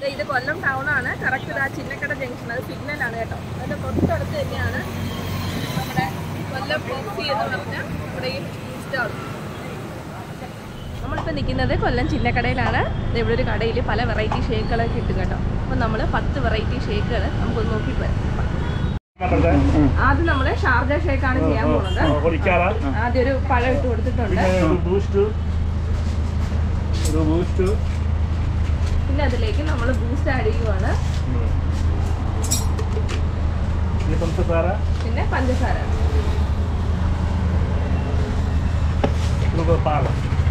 ദേ ഇത് കൊല്ലം ടൗൺ ആണ് കറക്റ്റ് ആ ചിന്നക്കട ജംഗ്ഷൻ അത് സിഗ്നലാണ് കേട്ടോ അതിന്റെ തൊട്ടടുത്ത് തന്നെയാണ് നമ്മുടെ കൊല്ലം ബോക്സി എന്ന് പറഞ്ഞ നമ്മുടെ ഈ സ്റ്റാൾ നമ്മളിപ്പോൾ നിൽക്കുന്നത് കൊല്ലം ചിന്നക്കടയിലാണ് ദേ ഇവിടെ ഒരു കടയിൽ പല വെറൈറ്റി ഷേക്കുകളൊക്കെ കിട്ടും കേട്ടോ അപ്പം നമ്മൾ പത്ത് വെറൈറ്റി ഷേക്കുകൾ നമുക്കൊന്ന് നോക്കി പോരാം करता है ആദ്യം നമ്മൾ ഷാർജ ഷേക്കാണ് ചെയ്യാൻ പോകുന്നത് और क्या रहा ആദ്യം ഒരു പഴം ഇട്ട് കൊടുത്തിട്ടുണ്ട് बूस्ट बूस्ट പിന്നെ അതിലേക്ക് നമ്മൾ ബൂസ്റ്റ് ആഡ് ചെയ്യുവാണ് ये तुमसे सारा പിന്നെ പഞ്ചസാര लोग पाल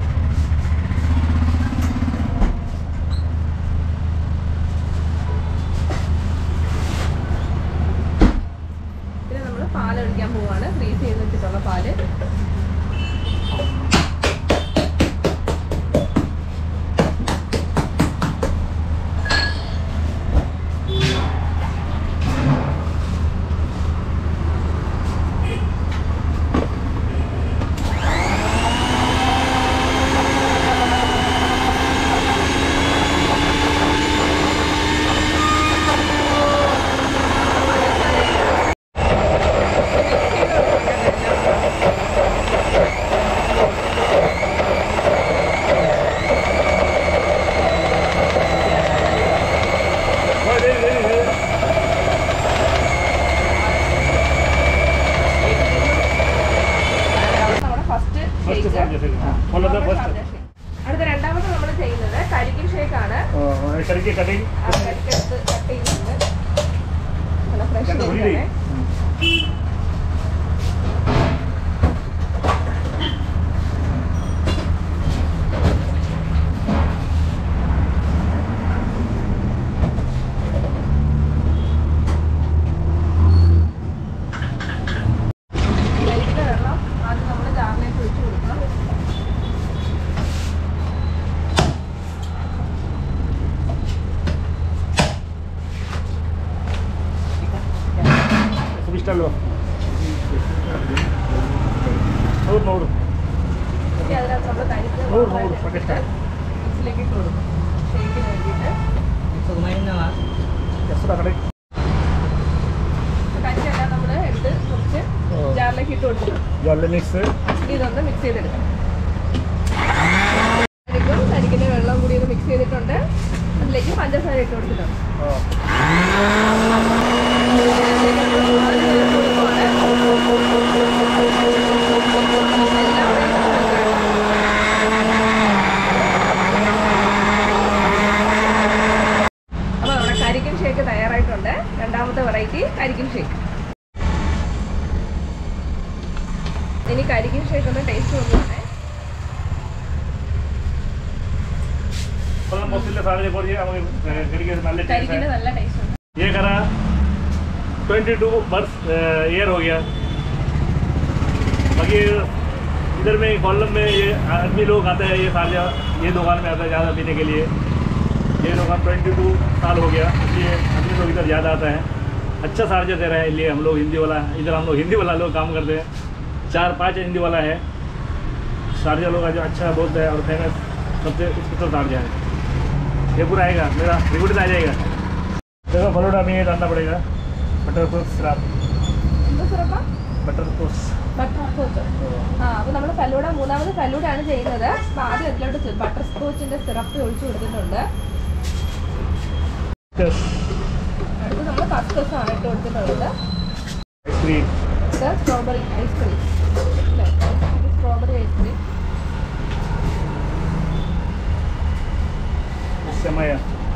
പിന്നെ നമ്മൾ പാൽ ഒഴിക്കാൻ പോവാണ് ഫ്രീസ് ചെയ്ത് വെച്ചിട്ടുള്ള പാല് നമ്മുടെ ഫസ്റ്റ് First Sharjah shake. കൊല്ലത്തെ first. അടുത്ത രണ്ടാമത് നമ്മൾ ചെയ്യുന്നത് കരിക്കിൻ ഷേക്ക് ആണ് करके कटिंग ആ കരിക്കെടുത്ത് കട്ട് ചെയ്യുന്നുണ്ട് നല്ല ഫ്രഷ് കട്ട് ഉള്ളി. കരിക്കിന്റെ വെള്ളം ആദ്യം നമ്മൾ ജാറിലേക്ക് ഒഴിച്ചു കൊടുക്കണം സുഭിഷ്ടല്ലോ നൂറ് നൂറ് ഇനി അതിനകത്ത് നമ്മൾ കരിക്ക് നൂറ് നൂറ് പക്കസ്റ്റ മിക്സിലേക്ക് ഇട്ട് കൊടുക്കും ഷേക്കിന് വേണ്ടിയിട്ട് എത്ര കട കരിക്കെല്ലാം നമ്മൾ എടുത്ത് കുറച്ച് ജാറിലേക്ക് ഇട്ട് കൊടുക്കും ജോല മിക്സ് ഇനി ഇതൊന്ന് മിക്സ് ചെയ്തെടുക്കാം കരിക്കും കരിക്കിന്റെ വെള്ളം കൂടി ഒന്ന് മിക്സ് ചെയ്തിട്ടുണ്ട് അതിലേക്ക് പഞ്ചസാര ഇട്ട് കൊടുത്തിട്ടുണ്ട് അപ്പോൾ നമ്മുടെ കരിക്കിൻ ഷേക്ക് തയ്യാറായിട്ടുണ്ട് രണ്ടാമത്തെ വെറൈറ്റി കരിക്കിൻ ഷേക്ക് ഇനി കരിക്കിൻ ഷേക്ക് ഒന്ന് ടേസ്റ്റ് നോക്കുകയാണേ മൊത്തത്തിലെ സാധനം കുറച്ച് നമുക്ക് കരിക്ക് നല്ല ടേസ്റ്റ് കരിക്കിന് നല്ല ടേസ്റ്റ് ഉണ്ട് ये करा 22 वर्ष ईयर हो गया बाकी इधर में कॉलम में ये आदमी लोग आते हैं ये साल ये दुकान में आता है ज़्यादा पीने के लिए ये दुकान 22 साल हो गया इसलिए आदमी लोग इधर ज़्यादा आते हैं अच्छा चार्जर दे रहे हैं इसलिए हम लोग हिंदी वाला इधर हम लोग हिंदी वाला लोग काम करते हैं चार पाँच हिंदी वाला है चार्जर लोग जो अच्छा बोलते हैं और फेमस सबसे स्पेशल चार्जर है ये पूरा आएगा मेरा रिकॉर्ड आ जाएगा देखो फलोडा में ये डालना पड़ेगा बटर टोस्ट सिरप എന്താ സിറപ്പാ बटर टोस्ट ബട്ടർ സ്കോച്ച് ആ അപ്പോൾ നമ്മൾ ഫലൂഡ മൂന്നാമത് ഫലൂഡ ആണ് ചെയ്യുന്നത് അപ്പോൾ ആദ്യം അതിലോട്ട് ബട്ടർ സ്കോച്ചിന്റെ സിറപ്പ് ഒഴിച്ചു കൊടുത്തിട്ടുണ്ട് അടുത്ത് നമ്മൾ കസ്കസ് ആണ് ഇട്ട് കൊടുത്തിട്ടുള്ളത് आइसक्रीम ഇത് സ്ട്രോബെറി ഐസ്ക്രീം അല്ലേ സ്ട്രോബെറി ഐസ്ക്രീം समय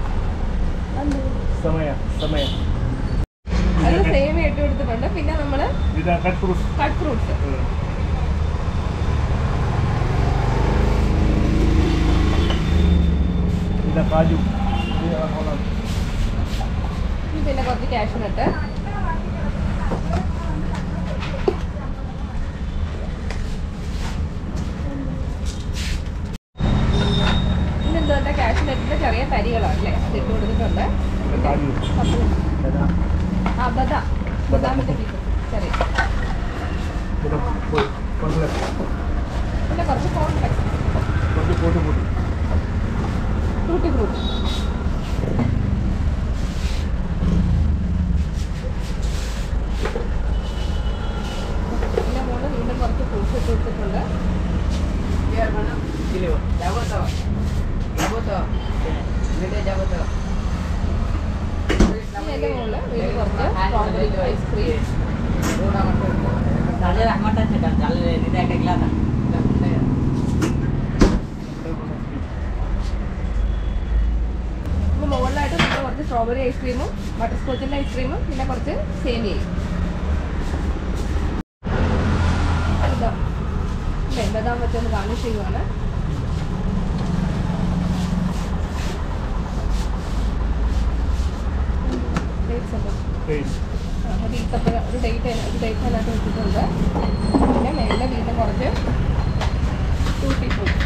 समय समय അത് സേമ ഇട്ട് കൊടുത്തിട്ടുണ്ട് പിന്നെ നമ്മൾ इधर कट फ्रूट കട്ട് ഫ്രൂട്ട്സ് इधर काजू പിന്നെ കുറച്ച് കാഷ്നട്ട് പിന്നെ എന്തുകൊണ്ട് കാഷ്നട്ടിന്റെ ചെറിയ തരികളാണ് അല്ലേ അത് ഇട്ട് കൊടുത്തിട്ടുണ്ട് काजू അപ്പോൾ बादाम ആ ബദാം ബദാമിന്റെ പീസ് ചെറിയ इधर कोई कॉर्नफ्लेक्स പിന്നെ കുറച്ച് cornflakes photo photo photo fruity fruity വെക്കണം ഇനി അതിന്റെ മുകളിൽ വീണ്ടും കുറച്ച് strawberry ice cream Dale las matas, dale, dale, dale, dale, അപ്പോൾ മുകളിലായിട്ട് നമ്മൾ കുറച്ച് സ്ട്രോബെറി ഐസ്ക്രീമും ബട്ടർ സ്കോച്ചിൻ്റെ ഐസ്ക്രീമും പിന്നെ കുറച്ച് സേമിയയും ഇതാ ഇല്ലേ, ബദാം വെച്ചൊന്ന് ഗാർണിഷ് ചെയ്യുവാണ് Dates ഒക്കെ. ആ, ഒരു dates ഒക്കെ ഒരു ഡേറ്റ് ഒരു ഡേറ്റ് അതിനകത്ത് വെച്ചിട്ടുണ്ട് പിന്നെ മേലെ വീണ്ടും കുറച്ച് ടൂട്ടി ഫ്രൂട്ട്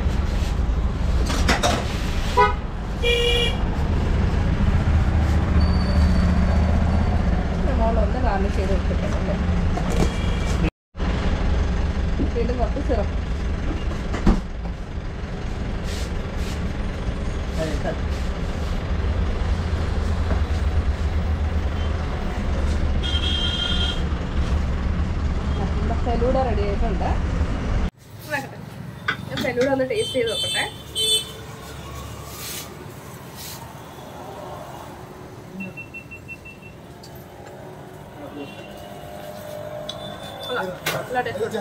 മോളൊന്ന് ഗാർണിഷ് ചെയ്ത് വെച്ചിട്ടുണ്ട് വീണ്ടും കുറച്ച് സിറപ്പ് ഫെലൂഡ റെഡി ആയിട്ടുണ്ട് നോക്കട്ടെ ഞാൻ ഫെലൂഡ ഒന്ന് ടേസ്റ്റ് ചെയ്ത് നോക്കട്ടെ കൊള്ളാം. നല്ല taste.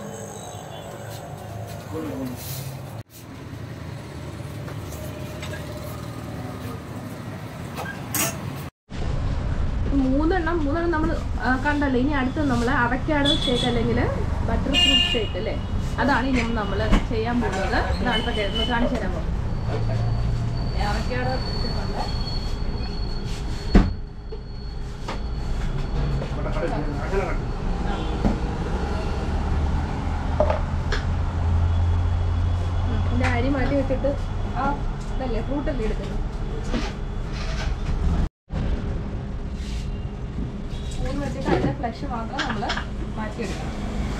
മൂന്നെണ്ണം മൂന്നെണ്ണം നമ്മൾ കണ്ടല്ലോ ഇനി അടുത്ത നമ്മൾ അവക്കാഡോ ഷേക്ക് അല്ലെങ്കിൽ ബട്ടർ ഫ്രൂട്ട് ഷേക്ക് അല്ലേ അതാണ് ഇനി നമ്മൾ ചെയ്യാൻ പോകുന്നത് ഇതാണ് ഇപ്പൊ ഒന്ന് കാണിച്ചു തരാൻ പോകും അവക്കാഡോ ഇതിന്റെ അരി മാറ്റി വെച്ചിട്ട് ആ ഇതല്ലേ ഫ്രൂട്ടല്ലേ എടുക്കുന്നത് സ്പൂൺ വെച്ചിട്ട് അതിന്റെ ഫ്ലഷ് മാത്രം നമ്മൾ മാറ്റിയെടുക്കണം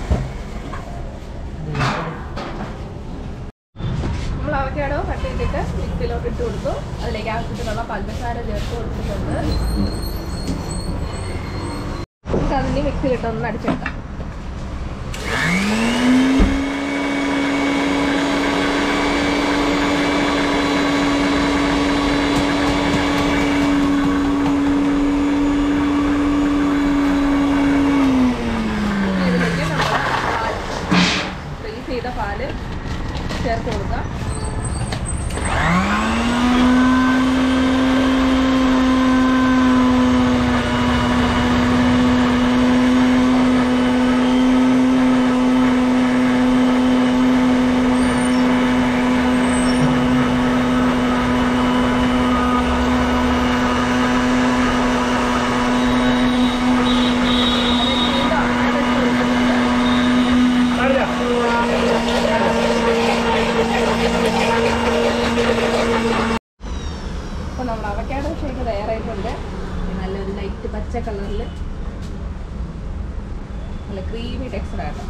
നമ്മൾ അവക്കാടോ കട്ട് ചെയ്തിട്ട് മിക്സിയിലോട്ട് ഇട്ട് കൊടുത്തു അതിലേക്ക് ആവശ്യത്തിനുള്ള പഞ്ചസാര ചേർത്ത് കൊടുത്തിട്ടുണ്ട് നമുക്ക് അതിന് മിക്സിയിലിട്ട് ഒന്ന് അടിച്ചെടുക്കാം ഇനി ഇതിലേക്ക് നമ്മൾ പാൽ ഫ്രീസ് ചെയ്ത പാല് ചേർത്ത് കൊടുക്കാം അതിലേക്ക് വീണ്ടും അരച്ച് കൊടുക്കുന്നുണ്ട് അപ്പോൾ നമ്മൾ അവക്കാഡോ ഷേക്ക് തയ്യാറായിട്ടുണ്ട് നല്ലൊരു ലൈറ്റ് പച്ച കളറിൽ നല്ല ക്രീമി ടെക്സ്ചർ ആട്ടോ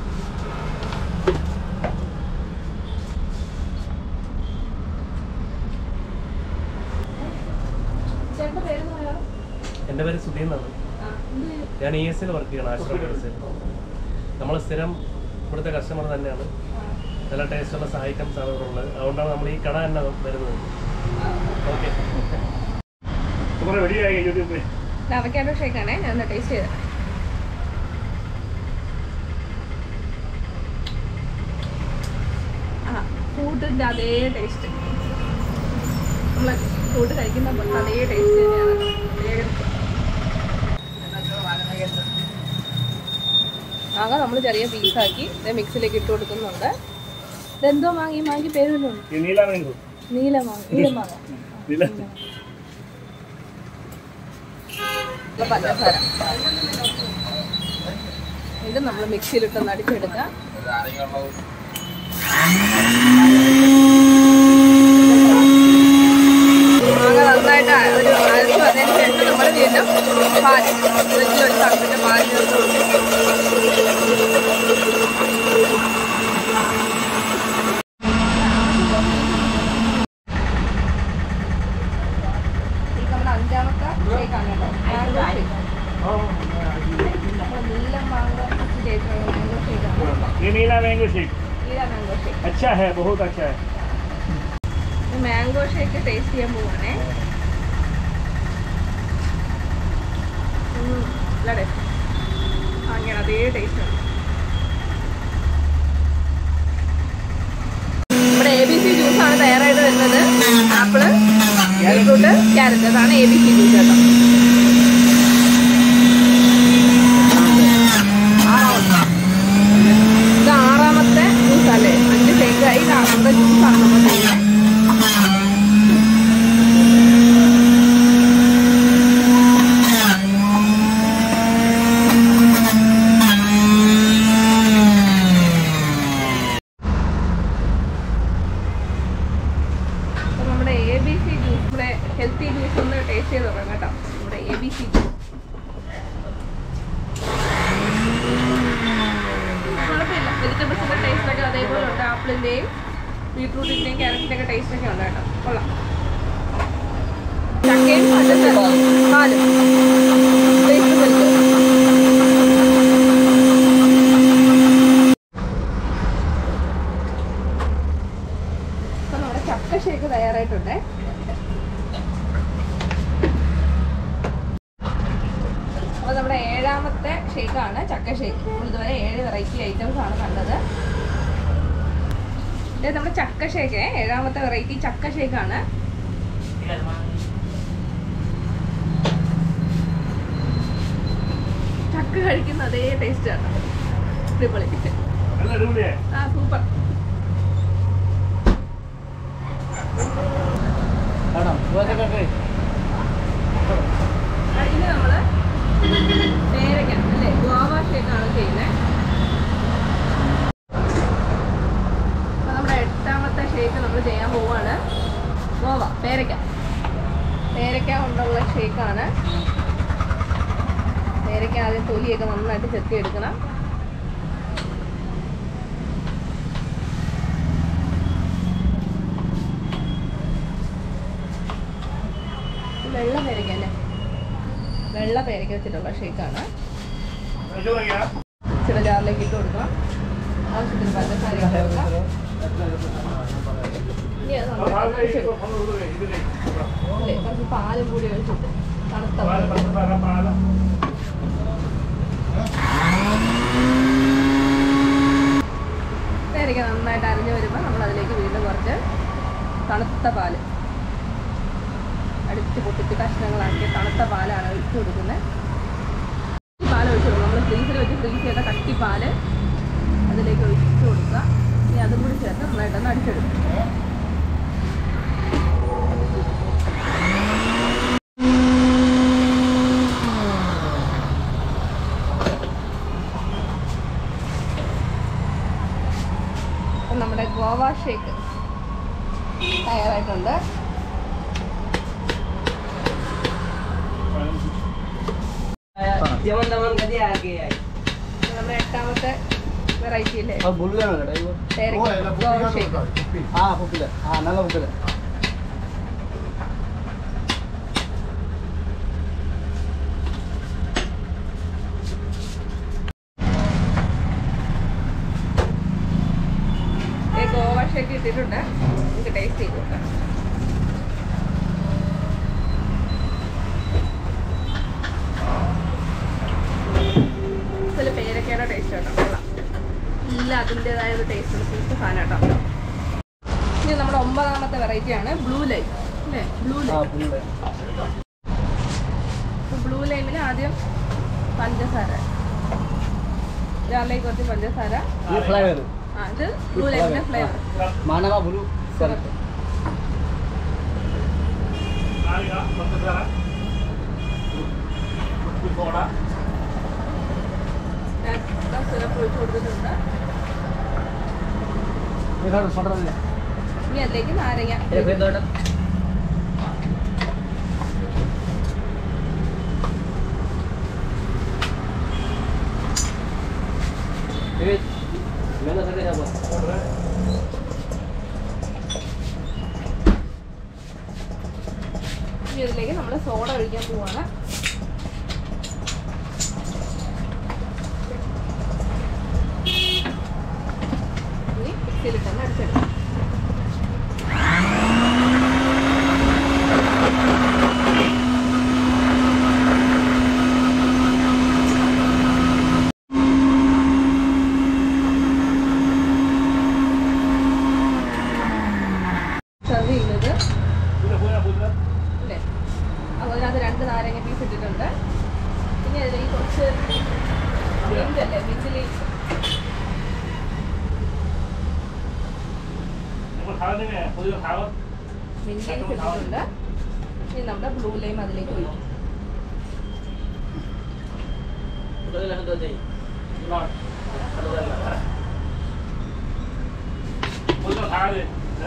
ചേട്ടൻ്റെ പേരെന്ന് പറയാം എൻ്റെ പേര് സുധീർ എന്നാണ് ഞാൻ ഇ എസ് വർക്ക് ചെയ്യണം ആശ്രമ മെഡിസിൻ നമ്മൾ സ്ഥിരം ഇവിടുത്തെ കസ്റ്റമർ തന്നെയാണ് നല്ല ടേസ്റ്റുള്ള സഹ ഐറ്റംസ് ആണ് ഇവിടെ ഉള്ളത് അതുകൊണ്ടാണ് നമ്മൾ ഈ കട തന്നെ വരുന്നത് ഓക്കെ വെടിയായി യൂട്യൂബിൽ അവക്കാഡോ ഷേക്കാണേ ഞാൻ ഒന്ന് ടേസ്റ്റ് ചെയ്തത് ആ ഫ്രൂട്ടിൻ്റെ അതേ ടേസ്റ്റ് നമ്മൾ ഫ്രൂട്ട് കഴിക്കുന്ന പോലത്തെ അതേ ടേസ്റ്റ് തന്നെയാണ് പ്രത്യേക മാങ്ങ നമ്മൾ ചെറിയ പീസാക്കി ഇത് മിക്സിലേക്ക് ഇട്ട് കൊടുക്കുന്നുണ്ട് ഇതെന്തോ മാങ്ങ ഈ മാങ്ങി പേര് വല്ലതും ഉണ്ടോ? ഈ നീല മാംഗോ നീല മാങ്ങ നീല മാങ്ങ നീല ഉള്ള പഞ്ചസാര ഇത് നമ്മൾ മിക്സിയിലിട്ടൊന്ന് അടിച്ചെടുക്കാം മാങ്ങ നന്നായിട്ട് അ- ഒരു അരച്ച് വന്നതിന് ശേഷം നമ്മൾ വീണ്ടും പാൽ ഫ്രിഡ്ജിൽ ഒരു തണുപ്പിൻ്റെ പാൽ ചേർത്ത് കൊടുക്കും ഇത് നമ്മുടെ അഞ്ചാമത്തെ ഷേക്കാണ് കേട്ടോ മാംഗോ ഷേക്ക് അപ്പോൾ നീലം മാംഗോ ചെയ്തിട്ടുള്ള മാംഗോ ഷേക്കാണ് ये नीला मैंगो शेक നീല മാംഗോ ഷേക്ക് अच्छा है बहुत अच्छा है മാംഗോ ഷേക്ക് ടേസ്റ്റ് ചെയ്യാൻ പോവാണേ ഉം, നല്ല taste. അങ്ങനെ അതേ ടേസ്റ്റ് ആണ് നമ്മുടെ എ ബി സി ജ്യൂസ് ആണ് തയ്യാറായിട്ട് വരുന്നത് ആപ്പിള് ബീട്രൂട്ട് ക്യാരറ്റ് അതാണ് എ ബി സി ജ്യൂസ് കേട്ടോ ഇത് ആറാമത്തെ ജ്യൂസ് അല്ലേ അഞ്ച് ഷേക്കായി ഇത് ആറാമത്തെ ജ്യൂസാണ് നമ്മൾ ചെയ്യുന്നത് അപ്പൊ നമ്മുടെ എ ബി സി ജ്യൂസ് നമ്മുടെ ഹെൽത്തി ജ്യൂസ് ഒന്ന് ടേസ്റ്റ് ചെയ്ത് നോക്കാം കേട്ടോ നമ്മുടെ എ ബി സി ജ്യൂസ് കുഴപ്പമില്ല വെജിറ്റബിൾസിന്റെ ടേസ്റ്റ് ഒക്കെ അതേപോലെ ഉണ്ട് ആപ്പിളിന്റെയും ബീട്രൂട്ടിന്റെയും ക്യാരറ്റിന്റെ ഒക്കെ ടേസ്റ്റ് ഒക്കെ ഉണ്ട് കേട്ടോ കൊള്ളാം ചക്കയും പഞ്ചസാരയും പാലും ടേസ്റ്റ് മിൽക്ക് അപ്പൊ നമ്മുടെ ചക്ക ഷേക്ക് തയ്യാറായിട്ടുണ്ട് അപ്പൊ നമ്മുടെ ഏഴാമത്തെ ഷേക്കാണ് ചക്ക ഷേക്ക് നമ്മൾ ഇതുവരെ ഏഴ് വെറൈറ്റി ഐറ്റംസ് ആണ് കണ്ടത് ഇത് നമ്മുടെ ചക്ക ഷേക്ക് ഏഴാമത്തെ വെറൈറ്റി ചക്ക ഷേക്കാണ് ചക്ക കഴിക്കുന്ന അതേ ടേസ്റ്റ് ആണ് അടിപൊളി നല്ല അടിപൊളിയാ ആ സൂപ്പർ Madam, dua sekali. ഇനി നമ്മള് പേരയ്ക്ക അല്ലേ ഗോവ ഷേക്കാണ് ചെയ്യുന്നത് അപ്പൊ നമ്മുടെ എട്ടാമത്തെ ഷേക്ക് നമ്മൾ ചെയ്യാൻ പോവാണ് ഗോവ പേരയ്ക്ക പേരയ്ക്ക കൊണ്ടുള്ള ഷേക്കാണ് പേരയ്ക്ക ആദ്യം തൊലിയൊക്കെ നന്നായിട്ട് ചെത്തി എടുക്കണം വെള്ള പേരയ്ക്ക അല്ലേ വെള്ള പേരയ്ക്ക വെച്ചിട്ടുള്ള ഷേക്കാണ് ऐसे हो गया ഇച്ചിരി ജാറിലേക്ക് ഇട്ട് കൊടുക്കണം ആവശ്യത്തിന് പഞ്ചസാര ഇട്ട് കൊടുക്കാം ഇനി അത് और हाल में നന്നായിട്ട് इसको हम लोग इधर नहीं അല്ലേ കുറച്ച് പാലും കൂടി ഒഴിച്ചിട്ട് തണുത്ത पाल പാല്. पाल पाल പേരയ്ക്ക നന്നായിട്ട് അരിഞ്ഞു വരുമ്പോൾ നമ്മൾ അതിലേക്ക് വീണ്ടും കുറച്ച് തണുത്ത പാല് അടിച്ച് പൊട്ടിച്ച് കഷ്ണങ്ങളാക്കി തണുത്ത പാലാണ് ഒഴിച്ചു കൊടുക്കുന്നത് ഈ പാൽ ഒഴിച്ചു കൊടുക്കും നമ്മൾ ഫ്രീസറിൽ വെച്ച് ഫ്രീസ് ചെയ്ത കട്ടി പാല് അതിലേക്ക് ഒഴിച്ചു കൊടുക്കുക ഇനി അതും കൂടി ചേർത്ത് നന്നായിട്ടൊന്ന് അടിച്ചെടുക്കും അപ്പം നമ്മുടെ ഗോവ ഷേക്ക് തയ്യാറായിട്ടുണ്ട് Teman-teman tadi lagi ya. ഇത് നമ്മുടെ എട്ടാമത്തെ വെറൈറ്റി അല്ലേ Oh, bulu kan ada ibu. പേരയ്ക്ക guava shake Ah, popular. Ah, nala popular. ഈ ഗോവ ഷേക്ക് ഇട്ടിട്ടുണ്ട് നമുക്ക് ടേസ്റ്റ് ചെയ്ത് നോക്കാം ഇതിൽ പേരൊക്കെയാണ് ടേസ്റ്റ് കേട്ടോ കൊള്ളാം ഇല്ല അതിൻ്റെതായ ഒരു ടേസ്റ്റ് ഉണ്ട് സൂപ്പർ സാധനം കേട്ടോ ഇനി നമ്മുടെ ഒമ്പതാമത്തെ വെറൈറ്റി ആണ് ബ്ലൂ ലൈം അല്ലേ blue Ah, lime bulu. Blue ലൈമിന് ആദ്യം പഞ്ചസാര ജാറിലേക്ക് കുറച്ച് പഞ്ചസാര Ini flavor. ആ ഇത് ബ്ലൂ ലൈമിന്റെ flavour Mana mah bulu? Sorry. आएगा मतलब जरा कुछ थोड़ा സിറപ്പ് ഒഴിച്ച് കൊടുത്തിട്ടുണ്ട് Ini kan soda ni. ഇനി അതിലേക്ക് നാരങ്ങ Ini betul tak? Eh, mana sakit apa? ഇനി ഇതിലേക്ക് നമ്മൾ സോഡ ഒഴിക്കാൻ പോവാണ് ഇനി മിക്സിയിലിട്ടൊന്ന് അടിച്ചെടുക്കാം രണ്ട് നാരങ്ങ പീസ് ഇട്ടിട്ടുണ്ട് പിന്നെ അതിലേക്ക് കുറച്ച് മിന്റ് അല്ലേ മിന്റ് ലീഫ് നമ്മൾ खाने में पुदीना खाओ മിന്റ് ലീഫ് ഇട്ടിട്ടുണ്ട് ഇനി നമ്മുടെ ബ്ലൂ ലൈം അതിലേക്ക് ഒഴിക്കും Udah lah udah deh. पुदीना खा दे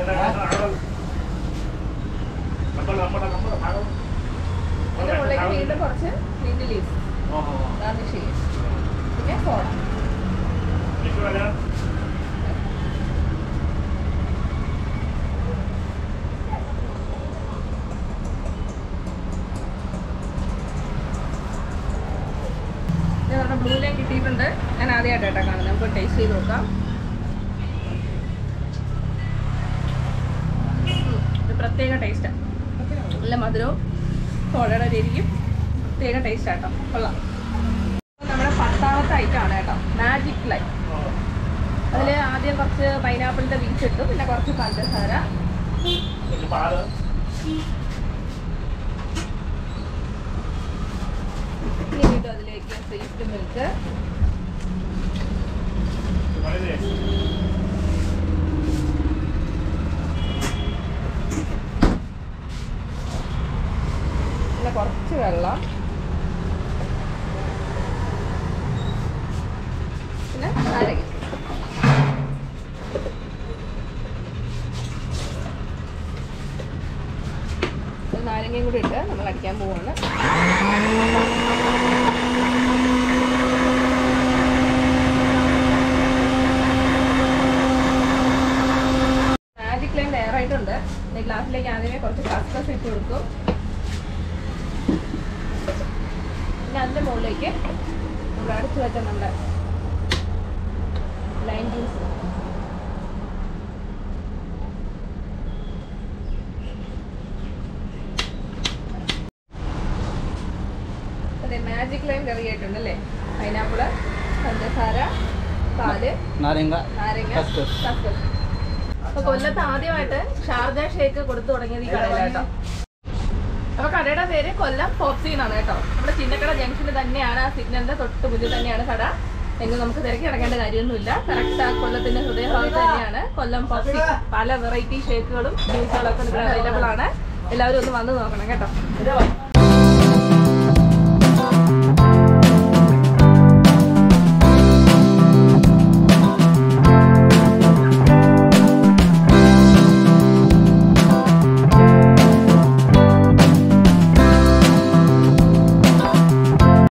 नंबर नंबर नंबर खाओ ഇതിന്റെ മുകളിലേക്ക് വീണ്ടും കുറച്ച് മിന്റ് ലീഫ് ഗാർണിഷ് ചെയ്യും പിന്നെ സോഡ इसको वाला ഇത് നമ്മുടെ ബ്ലൂ ലൈം കിട്ടിയിട്ടുണ്ട് ഞാൻ ആദ്യമായിട്ട് കേട്ടോ കാണുന്നത് നമുക്ക് ടേസ്റ്റ് ചെയ്ത് നോക്കാം ഉം, ഇത് പ്രത്യേക ടേസ്റ്റാണ് നല്ല മധുരവും സോഡയുടെ രുചിയും പ്രത്യേക ടേസ്റ്റ് ആട്ടോ കൊള്ളാം ഇത് നമ്മുടെ പത്താമത്തെ ഐറ്റമാണ് കേട്ടോ മാജിക് ലൈം അതിൽ ആദ്യം കുറച്ച് പൈനാപ്പിളിൻ്റെ പീസ് ഇട്ടു പിന്നെ കുറച്ച് പഞ്ചസാര कुछ बाहर ഇനി വീണ്ടും അതിലേക്ക് ഫ്രീസ്ഡ് മിൽക്ക് बड़े दे പിന്നെ കുറച്ച് വെള്ളം പിന്നെ നാരങ്ങ ഒരു നാരങ്ങയും കൂടി ഇട്ട് നമ്മൾ അടിക്കാൻ പോവാണ് മാജിക് ലൈൻ തയ്യാറായിട്ടുണ്ട് ഈ ഗ്ലാസ്സിലേക്ക് ആദ്യമേ കുറച്ച് കസ്കസ് ഇട്ട് കൊടുക്കും പിന്നെ അതിൻ്റെ മുകളിലേക്ക് നമ്മൾ അടിച്ചു വെച്ച നമ്മുടെ ലൈൻ ജ്യൂസ് അതെ മാജിക് ലൈൻ കറി ആയിട്ടുണ്ട് അല്ലേ പൈനാപ്പിള് പഞ്ചസാര പാല് Narenga. നാരങ്ങ Cuscus. കസ്കസ് അപ്പൊ കൊല്ലത്ത് ആദ്യമായിട്ട് ഷാർജ ഷേക്ക് കൊടുത്തു തുടങ്ങിയത് ഈ കടയിലാട്ടോ അപ്പൊ കടയുടെ പേര് കൊല്ലം പോപ്സി എന്നാണ് കേട്ടോ നമ്മുടെ ചിന്നക്കട ജംഗ്ഷനിൽ തന്നെയാണ് ആ സിഗ്നലിന്റെ തൊട്ട് മുന്നിൽ തന്നെയാണ് കട എങ്കിൽ നമുക്ക് തിരക്കി കിടക്കേണ്ട കാര്യമൊന്നുമില്ല കറക്റ്റ് ആ കൊല്ലത്തിന്റെ ഹൃദയഭാഗത്ത് തന്നെയാണ് കൊല്ലം പോപ്സി പല വെറൈറ്റി ഷേക്കുകളും ജ്യൂസുകളും ഒക്കെ ഇവിടെ അവൈലബിൾ ആണ് എല്ലാവരും ഒന്ന് വന്ന് നോക്കണം കേട്ടോ